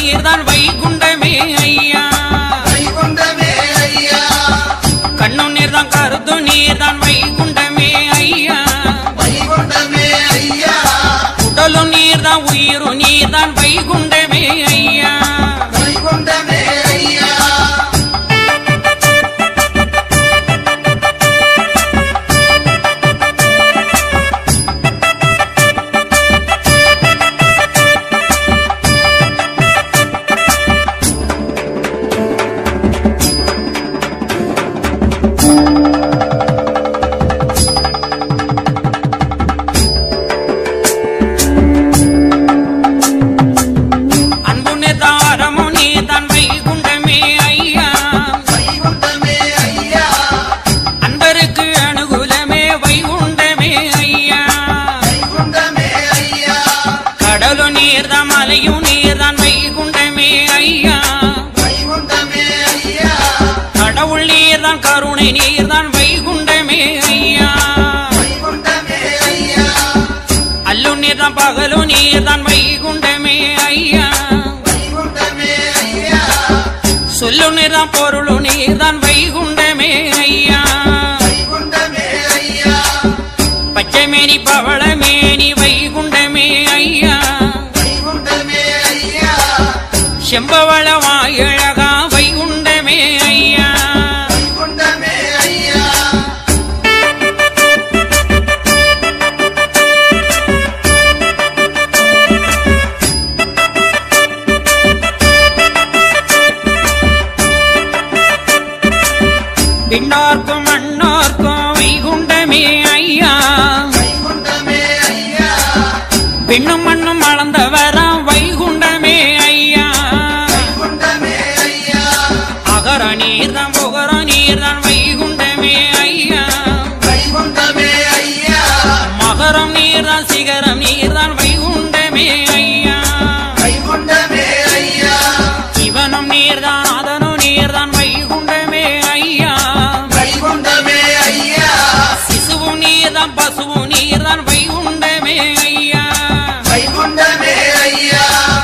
நீர்தான் வைகுண்டமே ஐயா வைகுண்டமே ஐயா கண்ணு நீர்தான் கருத்து நீர்தான் வைகுண்டமே ஐயா வைகுண்டமே ஐயா உடலும் நீர்தான் உயிரும் நீர்தான் வைகுண்டமே ஐயா வைகுண்டமே ஐயா அன்பு நீர்தான் அறமும் நீர்தான் வைகுண்டமே ஐயா வைகுண்டமே ஐயா அன்பருக்கு அனுகூலமே வைகுண்டமே ஐயா வைகுண்டமே ஐயா கடலும் நீர்தான் மலையும் நீர்தான் வைகுண்டமே ஐயா வைகுண்டமே ஐயா கடவுள் நீர்தான் கருணை நீர்தான் வைகுண்டமே ஐயா வைகுண்டமே ஐயா அல்லு நீர்தான் பகலு நீர்தான் வைகுண்டமே ஐயா வைகுண்டமே ஐயா சொல்லு நீர்தான் பொருளு நீர்தான் வைகுண்டமே ஐயா வைகுண்டமே ஐயா பச்சைமேனி பவளமேனி வைகுண்டமே ஐயா வைகுண்டமே ஐயா செம்பவள வாயழகா வைகுண்டமே ஐயா வைகுண்டமே ஐயா பின்னார்க்கும் மண்ணார்க்கும் வைகுண்டமே ஐயா வைகுண்டமே ஐயா பெண்ணும் மண்ணும் அளந்தவராம் வைகுண்டமே ஐயா வைகுண்டமே ஐயா அகர நீர்தான் புகர நீர்தான் வைகுண்டமே ஐயா வைகுண்டமே ஐயா மகரம் நீர்தான் சிகரம் நீர்தான் வைகுண்டமே ஐயா வைகுண்டமே ஐயா இவனும் நீர்தான் அதனும் நீர்தான் வைகுண்டமே ஐயா வைகுண்டமே ஐயா சிசுவும் நீர்தான் பசுவும் நீர்தான் வைகுண்டமே ஐயா வைகுண்டமே ஐயா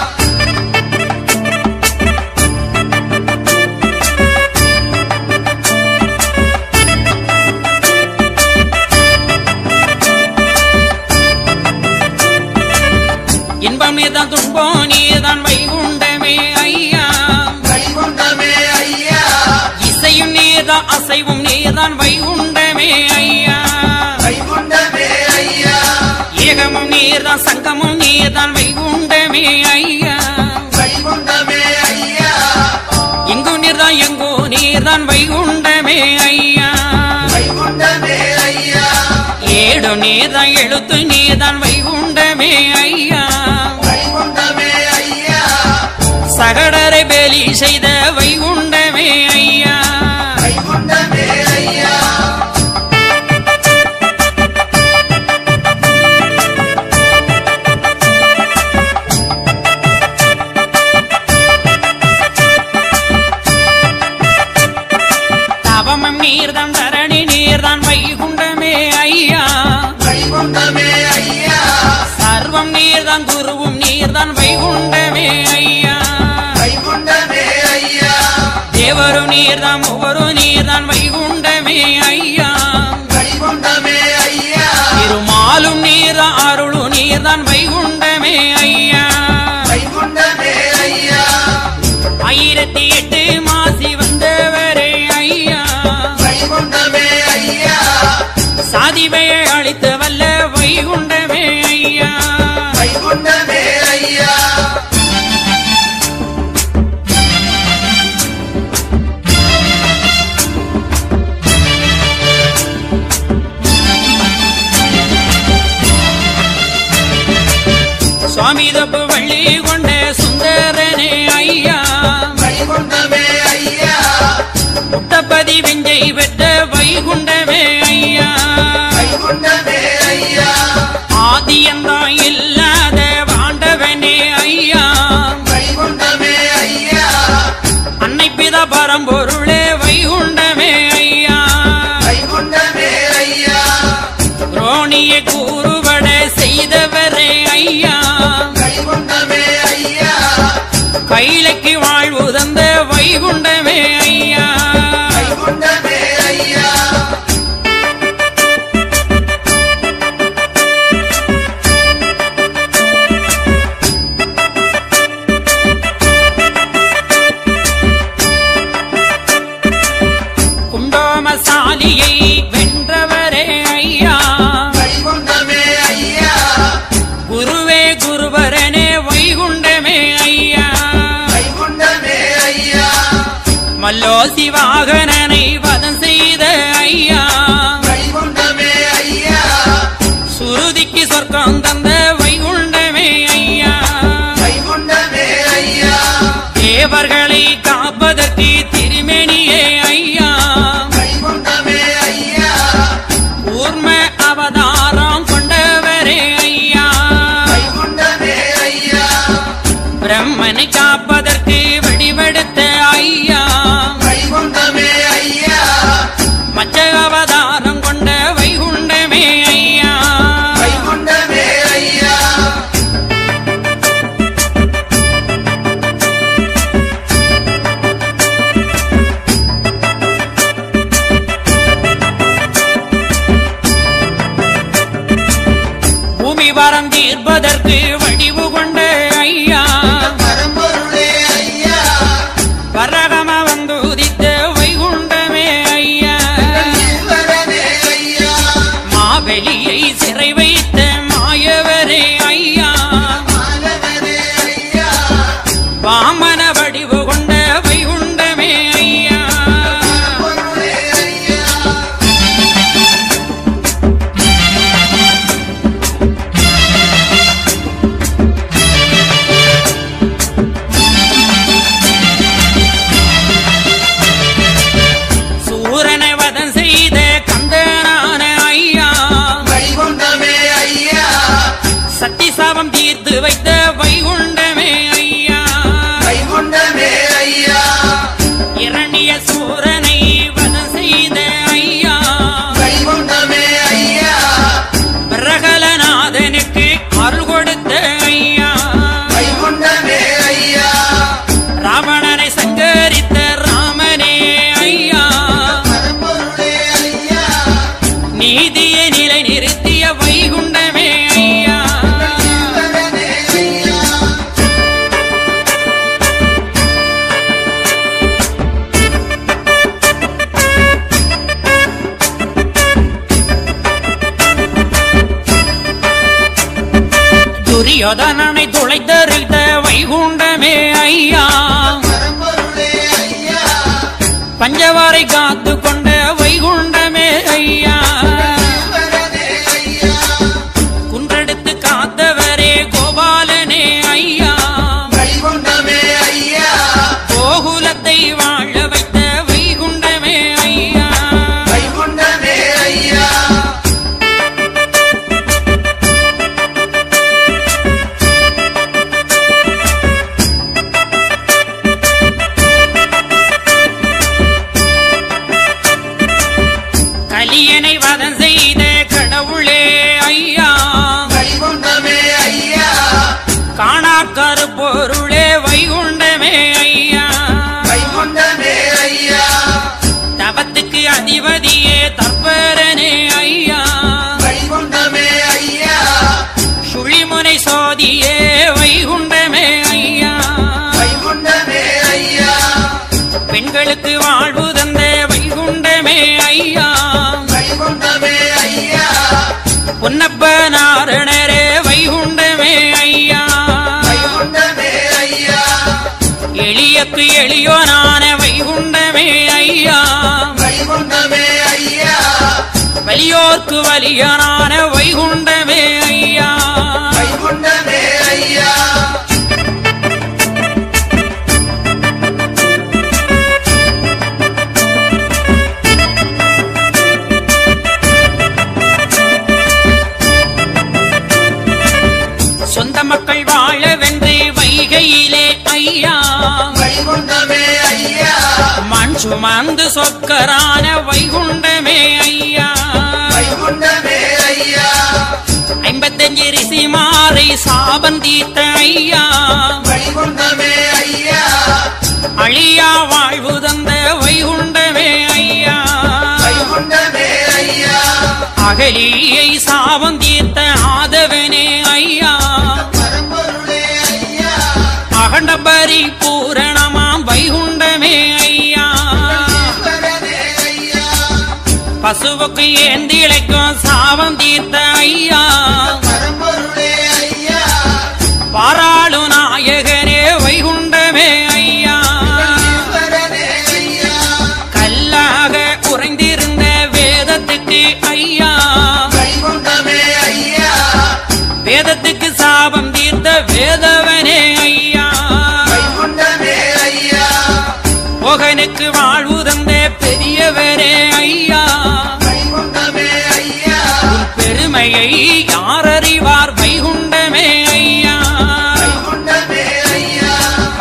இன்பம் நீர்தான் துன்பம் நீர்தான் வைகுண்டமே ஐயா வைகுண்டமே ஐயா இசையும் நீர்தான் அசைவும் நீர்தான் வைகுண்டமே ஐயா வைகுண்டமே ஐயா ஏகமும் நீர்தான் சங்கமும் நீர்தான் வைகுண்டமே ஐயா வைகுண்டமே ஐயா இங்கு நீர்தான் எங்கோ நீர்தான் வைகுண்டமே ஐயா வைகுண்டமே ஐயா ஏடு நீர்தான் எழுத்து நீர்தான் வைகுண்டமே ஐயா வைகுண்டமே ஐயா சகடரை பேலி செய்த வைகுண்டமே ஐயா வைகுண்டமே ஐயா தவமம் நீர்தான் தரணி நீர்தான் வைகுண்டமே ஐயா வைகுண்டமே ஐயா சர்வம் நீர்தான் குருவும் நீர்தான் வைகுண்டமே ஐயா வைகுண்டமே ஐயா தேவரும் நீர்தான் மூவரும் நீர்தான் வைகுண்டமே ஐயா வைகுண்டமே ஐயா திருமாலும் நீர்தான் அருளும் நீர்தான் வைகுண்டமே ஐயா வைகுண்டமே ஐயா ஆயிரத்தி எட்டு மாசி வந்தவரே ஐயா வைகுண்டமே ஐயா சாதிவையை அழித்து வல்ல வைகுண்டமே ஐயா வைகுண்டமே ஐயா சுவாமி தப்பு வள்ளி கொண்ட சுந்தரனே ஐயா வைகுண்டமே ஐயா முட்டப்பதி விஞ்சை பெற்ற வைகுண்டமே ஐயா வைகுண்டமே ஐயா ஆதியந்தான் இல்லாத வாண்டவனே ஐயா வைகுண்டமே ஐயா அன்னை பிதா பரம்பொருளே வைகுண்டமே ஐயா வைகுண்டமே ஐயா ரோணியை கூறுபட செய்தவரே ஐயா வைகுண்டமே ஐயா கையில் குருபரனே வைகுண்டமே ஐயா வைகுண்டமே ஐயா மல்லோசி வாகனனை வதம் செய்த ஐயா வைகுண்டமே ஐயா சுருதிக்கு சொர்க்கம் தந்த வைகுண்டமே ஐயா வைகுண்டமே ஐயா தேவர்களை காப்பதற்கு திருமேனியே ஐயா வைகுண்டமே ஐயா கூர்ம அவதாரம் கொண்டவரே ஐயா வைகுண்டமே ஐயா பிரம்மனை காப்பதற்கு வடிவெடுத்த ஐயா வைகுண்டமே ஐயா மச்ச அவதாரம் கொண்ட வைகுண்டமே ஐயா வைகுண்டமே ஐயா பூமி வரம் தீர்ப்பதற்கு வடிவு கொண்ட ஐயா பரம்பொருளே ஐயா வரகம வந்து உதித்த வைகுண்டமே ஐயா ஈஸ்வரனே ஐயா மாவெளியை சிறை வைத்த மாயவரே ஐயா மாலவரே ஐயா வாமன வடிவு கொண்ட வைகுண்டமே ஐயா பொருளே ஐயா சூரனை வதம் செய்த கந்தனான ஐயா வைகுண்டமே ஐயா சக்தி சாபம் தீர்த்து வைத்த வைகுண்டமே ஐயா வைகுண்டமே ஐயா இரணிய சூரனை வதம் செய்த ஐயா வைகுண்டமே ஐயா பிரகலநாதனுக்கு அருள் கொடுத்த ஐயா வைகுண்டமே ஐயா ராவணனை சங்கரித்த ராமனே ஐயா பரம்பொருளே ஐயா நீதியை நிலை நிறுத்திய வைகுண்டமே ஐயா ஈஸ்வரனே ஐயா துரியோதனனை துளைத்தருத்த வைகுண்டமே ஐயா பரம்பொருளே ஐயா பஞ்சவாரை காத்து கொண்ட வைகுண்டமே ஐயா ஈஸ்வரனே ஐயா குன்றெடுத்து காத்தவரே கோபாலனே ஐயா வைகுண்டமே ஐயா கோகுலத்தை வாழ வைத்த வைகுண்டமே ஐயா வைகுண்டமே ஐயா கலியனை வதம் செய்த கடவுளே ஐயா வைகுண்டமே ஐயா காணாக்கரு பொருளே வைகுண்டமே ஐயா வைகுண்டமே ஐயா தவத்துக்கு அதிபதியே தற்பரனே ஐயா வைகுண்டமே ஐயா சுழிமுனை சோதியே வைகுண்டமே ஐயா வைகுண்டமே ஐயா பெண்களுக்கு வாழ்வு தந்த வைகுண்டமே ஐயா வைகுண்டமே ஐயா பொன்னப்ப நாரணரே வைகுண்டமே ஐயா வைகுண்டமே ஐயா எளியக்கு எளியோனான வைகுண்டமே ஐயா வைகுண்டமே ஐயா வலியோர்க்கு வலியனான வைகுண்டமே ஐயா வைகுண்டமே ஐயா சொந்த மக்கள் வாழ வென்று வைகையிலே ஐயா வைகுண்டமே ஐயா மண் சுமந்து சொக்கரான வைகுண்டமே ஐயா வைகுண்டமே ஐயா ஐம்பத்தஞ்சு ரிசி மாறை சாபம் தீர்த்த ஐயா வைகுண்டமே ஐயா அழியா வாழ்வு தந்த வைகுண்டமே ஐயா வைகுண்டமே ஐயா அகலியை சாபம் தீர்த்த ஆதவனே ஐயா பரம்பொருளே ஐயா அகண்ட பரிபூரணமாம் வைகுண்டமே ஐயா ஈஸ்வரனே ஐயா பசுவுக்கு ஏந்திழைக்கும் சாபம் தீர்த்த ஐயா பரம்பொருளே ஐயா வேதத்துக்கு சாபம் தீர்த்த வேதவனே ஐயா வைகுண்டமே ஐயா மோகனுக்கு வாழ்வு தந்த பெரியவரே ஐயா வைகுண்டமே ஐயா பெருமையை யார் அறிவார் வைகுண்டமே ஐயா வைகுண்டமே ஐயா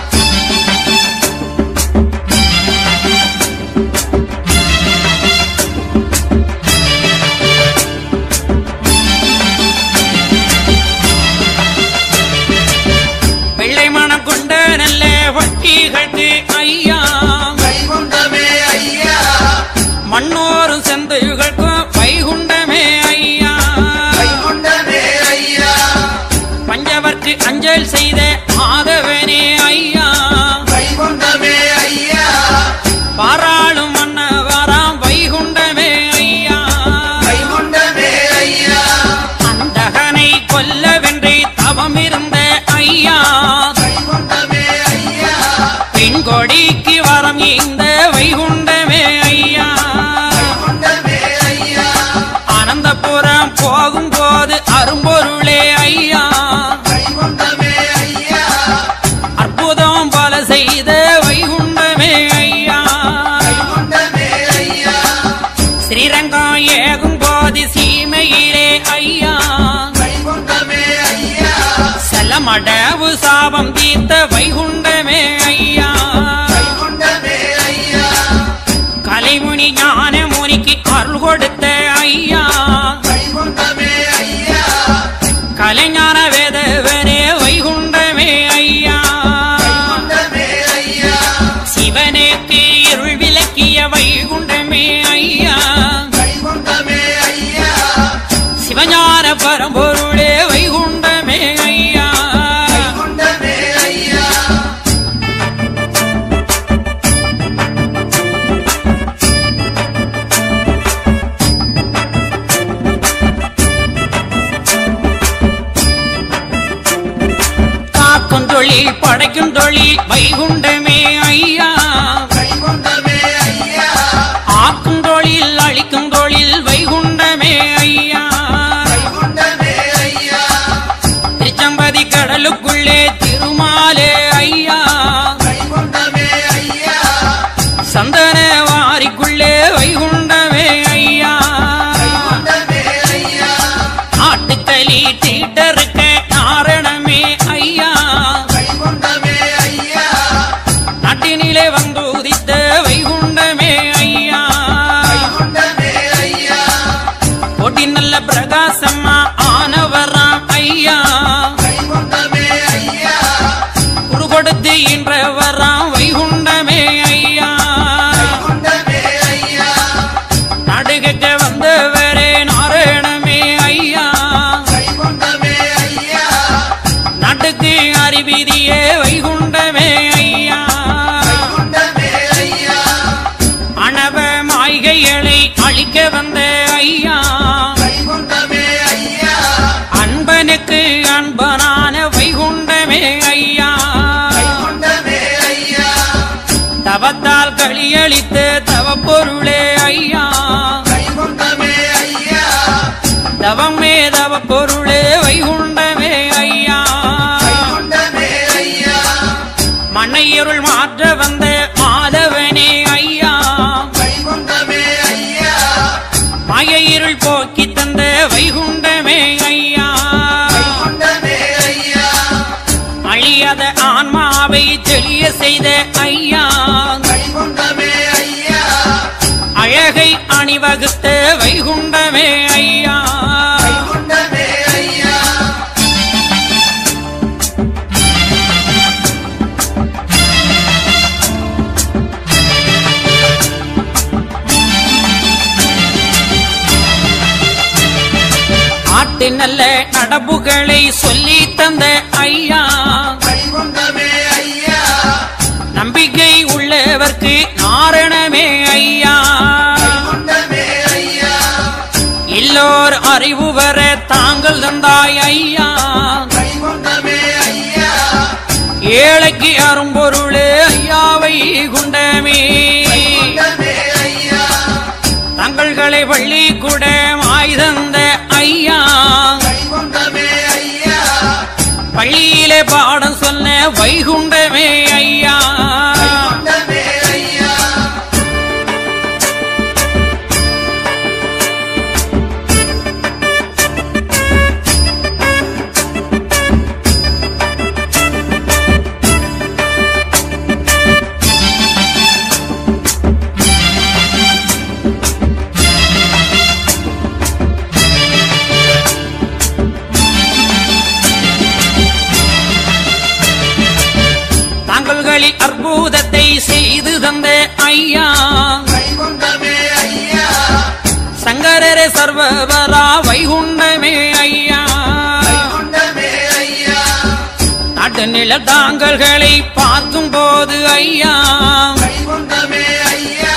வெள்ளை மனம் கொண்ட நல்ல வட்டிகளுக்கு ஐயா வைகுண்டமே ஐயா மண்ணோரும் செந்தையுகளுக்கும் வைகுண்டமே ஐயா வைகுண்டமே ஐயா பஞ்சவர்க்கு அஞ்சல் செய்த மாதவனே ஐயா வைகுண்டமே ஐயா பாராளும் மன்னவராம் வைகுண்டமே ஐயா வைகுண்டமே ஐயா அந்தகனை கொல்லவென்றே தவம் இருந்த ஐயா வைகுண்டமே ஐயா பெண்கொடிக்கு வரம் இந்த வைகுண்டமே ஐயா வைகுண்டமே ஐயா அனந்தபுரம் போகும்போது அரும்பொருளே ஐயா வைகுண்டமே ஐயா அற்புதம் பல செய்த வைகுண்டமே ஐயா வைகுண்டமே ஐயா ஸ்ரீரங்கம் ஏகும் போது சீமையிலே ஐயா வைகுண்டமே ஐயா செல்லமடவு சாபம் தீர்த்த வைகுண்டமே ஐயா வைகுண்டமே ஐயா கலைமுனி ஞான முனிக்கு அருள் கொடுத்த ஐயா வைகுண்டமே ஐயா கலைஞான வேதவனே வைகுண்டமே ஐயா வைகுண்டமே ஐயா சிவனுக்கு இருள் விளக்கிய வைகுண்டமே ஐயா வைகுண்டமே ஐயா சிவஞான பரம்பொருளே வைகுண்டமே ஐயா வைகுண்டமே ஐயா காக்கும் தொழில் படைக்கும் தொழில் வைகுண்டமே ஐயா வைகுண்டமே ஐயா ஆக்கும் தொழில் அழிக்கும் தொழில் வைகுண்டமே ஐயா வைகுண்டமே ஐயா திருச்சம்பதி கடலுக்குள்ளே திருமாலே ஐயா வைகுண்டமே ஐயா சந்தன வாரிக்குள்ளே வைகுண்டமே ஐயா வைகுண்டமே ஐயா ஆட்டுக்களி தீட்டருக்க நாரணமே ஐயா வைகுண்டமே ஐயா நாட்டினிலே வந்து உதித்த வைகுண்டமே ஐயா வைகுண்டமே ஐயா கோட்டி நல்ல பிரகாசமா ஆனவராம் ஐயா வைகுண்டமே ஐயா குரு கொடுத்து இன்றவராம் வைகுண்டமே ஐயா வைகுண்டமே ஐயா நடுகக்க வந்தவரே நாராயணமே ஐயா வைகுண்டமே ஐயா நாட்டுக்கு அறிவிதியே வைகுண்டமே ஐயா வைகுண்டமே ஐயா அணவ மாய்கைகளை அழிக்க வந்த ஐயா வைகுண்டமே ஐயா அன்பனுக்கு அன்பனான வைகுண்டமே ஐயா வைகுண்டமே ஐயா தவத்தால் களியளித்த தவப்பொருளே ஐயா வைகுண்டமே ஐயா தவமே தவ பொருளே வைகுண்டமே ஐயா வைகுண்டமே ஐயா மண்ணையருள் மாற்ற வந்த மாதவனே ஐயா வைகுண்டமே ஐயா மாயையிருள் போக்கி தந்த வைகுண்டமே ஐயா வைகுண்டமே ஐயா அழியாத ஆன்மாவை தெளிய செய்த ஐயா வைகுண்டமே ஐயா அழகை அணிவகுத்த வைகுண்டமே ஐயா வைகுண்டமே ஐயா ஆட்டு நல்ல நடப்புகளை சொல்லி தந்த ஐயா வைகுண்டமே ஐயா நம்பிக்கை உள்ளவர்க்கு நாரணமே ஐயா வைகுண்டமே ஐயா எல்லோர் அறிவு வர தாங்கள் தந்தாய் ஐயா வைகுண்டமே ஐயா ஏழைக்கு அரும்பொருளே ஐயாவை குண்டமே வைகுண்டமே ஐயா தங்கள்களை வள்ளி கூட மாய் தந்த ஐயா வைகுண்டமே ஐயா பள்ளியிலே பாடம் சொன்ன வைகுண்டமே ஐயா வைகுண்டமே ஐயா தாங்கள்களில் அற்புதத்தை செய்து தந்த ஐயா வைகுண்டமே ஐயா சங்கரரே சர்வபரா வைகுண்டமே ஐயா வைகுண்டமே ஐயா நாட்டு நில தாங்கல்களை பார்க்கும் போது ஐயா வைகுண்டமே ஐயா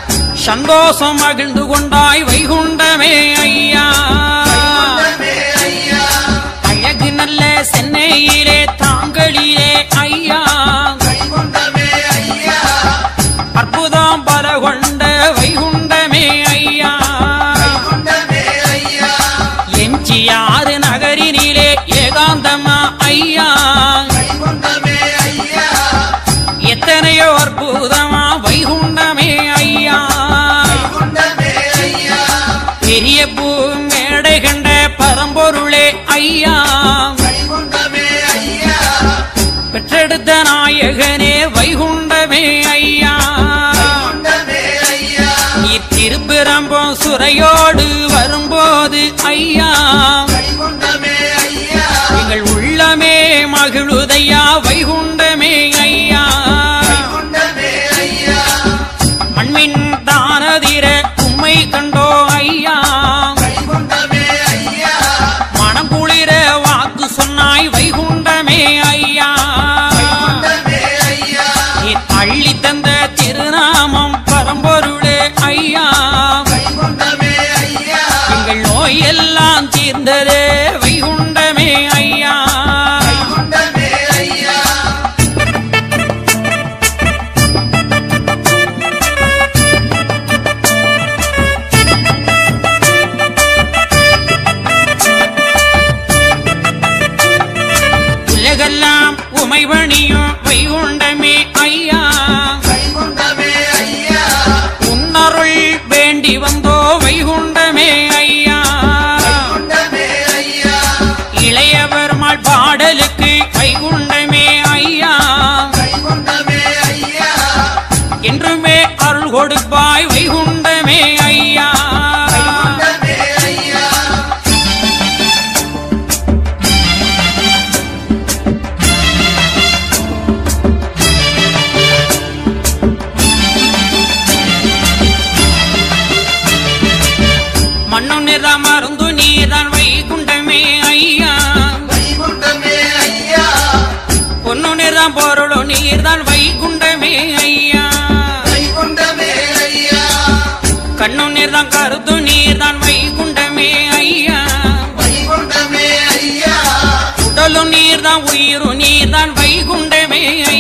சந்தோஷம் மகிழ்ந்து கொண்டாய் வைகுண்டமே ஐயா வைகுண்டமே ஐயா அழகு நல்ல சென்னையிலே தாங்களிலே ஐயா வைகுண்டமே ஐயா அற்புதம் பல கொண்ட வைகுண்டமே ஐயா வைகுண்டமே ஐயா எம்ஜிஆர் நகரினிலே ஏகாந்தமா ஐயா வைகுண்டமே ஐயா எத்தனையோ அற்புதமா வைகுண்டமே ஐயா வைகுண்டமே ஐயா பெரிய பூ மேடை கண்ட பரம்பொருளே ஐயா வைகுண்டமே ஐயா பெற்றெடுத்த நாயகனே வைகுண்டமே ஐயா வைகுண்டமே ஐயா இத்திருப்பிரம்பம் சுரையோடு வரும்போது ஐயா வைகுண்டமே ஐயா எங்கள் உள்ளமே மகிழுதையா வைகுண்டமே ஐயா வைகுண்டமே ஐயா மண்மின் தானதிர உம்மை கண்டோ ஐயா வைகுண்டமே ஐயா மனம் குளிர வாக்கு சொன்னாய் வைகுண்டமே ஐயா வைகுண்டமே ஐயா நீ அள்ளி தந்த திருநாமம் பரம்பொருளே ஐயா வைகுண்டமே ஐயா எங்கள் நோயெல்லாம் தீர்ந்ததே வைகுண்டமே ஐயா வைகுண்டமே ஐயா உலகெல்லாம் உமைவணியும் வைகுண்டமே ஐயா வைகுண்டமே ஐயா உன்னருள் வேண்டி வந்தோ வைகுண்டமே ஐயா வைகுண்டமே ஐயா இளையவர்மாள் பாடலுக்கு வைகுண்டமே ஐயா வைகுண்டமே ஐயா என்றுமே அருள் கொடுப்பாய் வைகுண்டமே ஐயா வைகுண்டமே ஐயா மண்ணு நிற மருந்து நீதான் வைகுண்டமே ஐயா வைகுண்டமே ஐயா பொண்ணு நிறம் பொருளு நீர்தான் வைகுண்டமே ஐயா வைகுண்டமே ஐயா கண்ணு நிறம் கருத்து நீர்தான் வைகுண்டமே ஐயா வைகுண்டமே ஐயா உடலு நீர்தான் உயிரு நீர்தான் வைகுண்டமே